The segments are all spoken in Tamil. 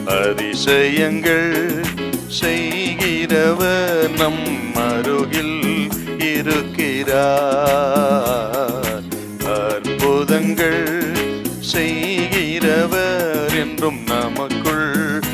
அதிசயங்கள் செய்கிறவர் நம் அருகில் இருக்கிறார் அற்புதங்கள் செய்கிறவர் என்றும் நமக்குள்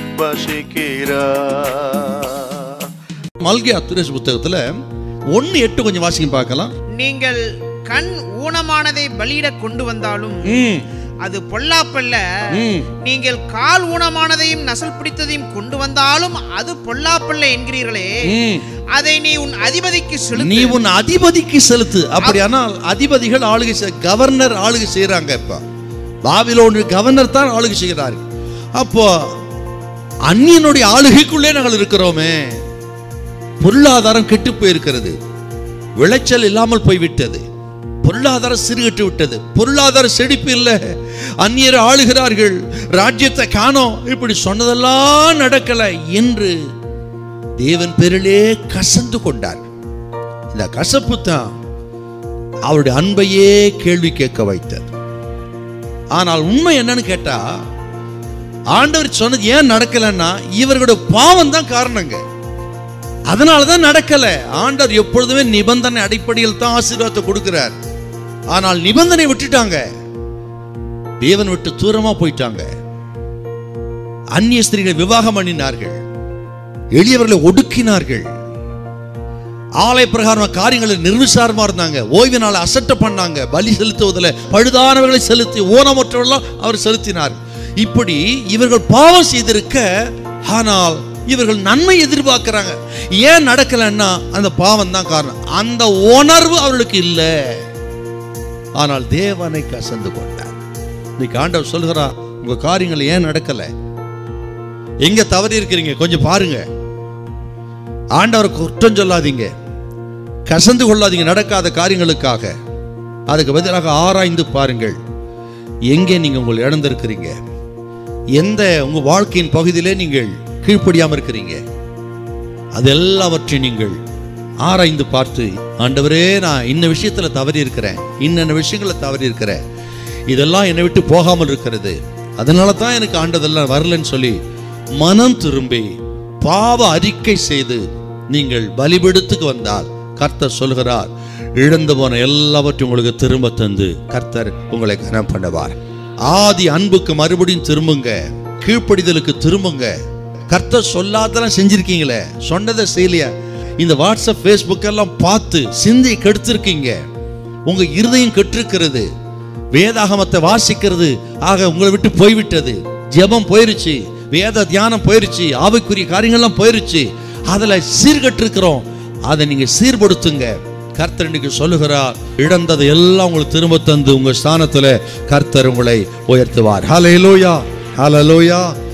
வசிக்கிறார் மல்கியா திரேஸ் புத்தகத்துல ஒன்னு எட்டு கொஞ்சம் வாசிக்க பார்க்கலாம் நீங்கள் கண் ஊனமானதை பலியிட கொண்டு வந்தாலும் ம், அது பொல்லாப்பல்ல ம். நீங்கள் கால் ஊனமானதையும் நசல் பிடித்ததையும் கொண்டு வந்தாலும் அது பொல்லாப்பல்ல என்கிறீர்களே ம். அதை நீ உன் அதிபதிக்கு நீ செலுத்து உன் அதிபதிக்கு செலுத்து அப்படியானால் அதிபதிகள் ஆளுகை செய் கவர்னர் ஆளுகை செய்யறாங்க இப்ப பாபிலோனு கவர்னர் தான் ஆளுகை செய்கிறார் அப்போ அந்நியனுடைய ஆளுகைக்குள்ளே நாங்கள் இருக்கிறோமே பொருளாதாரம் கெட்டு போயிருக்கிறது விளைச்சல் இல்லாமல் போய்விட்டது பொருளாதாரம் சிறுகட்டு விட்டது பொருளாதார செழிப்பு இல்லை அந்நியர் ஆளுகிறார்கள் ராஜ்யத்தை காணோம் இப்படி சொன்னதெல்லாம் நடக்கல என்று தேவன் பேரிலே கசந்து கொண்டார் இந்த கசப்பு தான் அவருடைய அன்பையே கேள்வி கேட்க வைத்தது ஆனால் உண்மை என்னன்னு கேட்டா ஆண்டவர் சொன்னது ஏன் நடக்கலைன்னா இவர்களுடைய பாவம் தான் காரணங்க அதனால தான் நடக்கல ஆண்டவர் எப்பொழுதுமே நிபந்தனை அடிப்படையில் தான் ஆசீர்வாதத்தை கொடுக்கிறார் ஆனால் நிபந்தனை விட்டுட்டாங்க தேவன் விட்டு தூரமா போயிட்டாங்க அந்நிய ஸ்திரீகளை விவாகம் பண்ணினார்கள் எளியவர்களை ஒடுக்கினார்கள் ஆலய பிரகாரம் காரியங்களில் நிர்விசாரமா இருந்தாங்க ஓய்வு நாளை அசட்ட பண்ணாங்க பலி செலுத்துவதில் பழுதானவர்களை செலுத்தி ஊனமற்றவர்களாம் அவர் செலுத்தினார் இப்படி இவர்கள் பாவம் செய்திருக்க ஆனால் இவர்கள் நன்மை எதிர்பார்க்கிறாங்க ஏன் நடக்கலைன்னா அந்த பாவம் தான் காரணம் அந்த உணர்வு அவர்களுக்கு இல்லை ஆனால் தேவனை கசந்து கொண்டார் இன்னைக்கு ஆண்டவர் சொல்கிறா உங்க காரியங்கள் ஏன் நடக்கல எங்க தவறி இருக்கிறீங்க கொஞ்சம் பாருங்க ஆண்டவர் குற்றம் சொல்லாதீங்க கசந்து கொள்ளாதீங்க நடக்காத காரியங்களுக்காக அதுக்கு பதிலாக ஆராய்ந்து பாருங்கள் எங்கே நீங்க உங்களை இழந்திருக்கிறீங்க எந்த உங்க வாழ்க்கையின் பகுதியிலே நீங்கள் கீழ்ப்படியாம இருக்கிறீங்க அது எல்லாவற்றையும் நீங்கள் ஆராய்ந்து பார்த்து ஆண்டவரே நான் இன்ன விஷயத்துல தவறி இருக்கிறேன் இன்னென்ன விஷயங்களை தவறி இருக்கிறேன் இதெல்லாம் என்னை விட்டு போகாமல் இருக்கிறது அதனால தான் எனக்கு ஆண்டதெல்லாம் வரலன்னு சொல்லி மனம் திரும்பி பாவ அறிக்கை செய்து நீங்கள் பலிபெடுத்துக்கு வந்தால் கர்த்தர் சொல்கிறார் இழந்து போன எல்லாவற்றையும் உங்களுக்கு திரும்ப தந்து கர்த்தர் உங்களை கனம் பண்ணுவார் ஆதி அன்புக்கு மறுபடியும் திரும்புங்க கீழ்ப்படிதலுக்கு திரும்புங்க கர்த்தர் சொல்லாதெல்லாம் செஞ்சிருக்கீங்களே சொன்னதை செய்யலையா இந்த வாட்ஸ்அப் ஃபேஸ்புக் எல்லாம் பார்த்து சிந்தை கெடுத்திருக்கீங்க உங்க இருதயம் கெட்டிருக்கிறது வேதாகமத்தை வாசிக்கிறது ஆக உங்களை விட்டு போய்விட்டது ஜெபம் போயிருச்சு வேத தியானம் போயிருச்சு ஆவிக்குரிய காரியங்கள்லாம் போயிருச்சு அதுல சீர்கட்டு இருக்கிறோம் அதை நீங்க சீர்படுத்துங்க கர்த்தர் இன்னைக்கு சொல்லுகிறார் இழந்ததை எல்லாம் உங்களுக்கு திரும்ப தந்து உங்க ஸ்தானத்துல கர்த்தர் உங்களை உயர்த்துவார் ஹalleluya ஹalleluya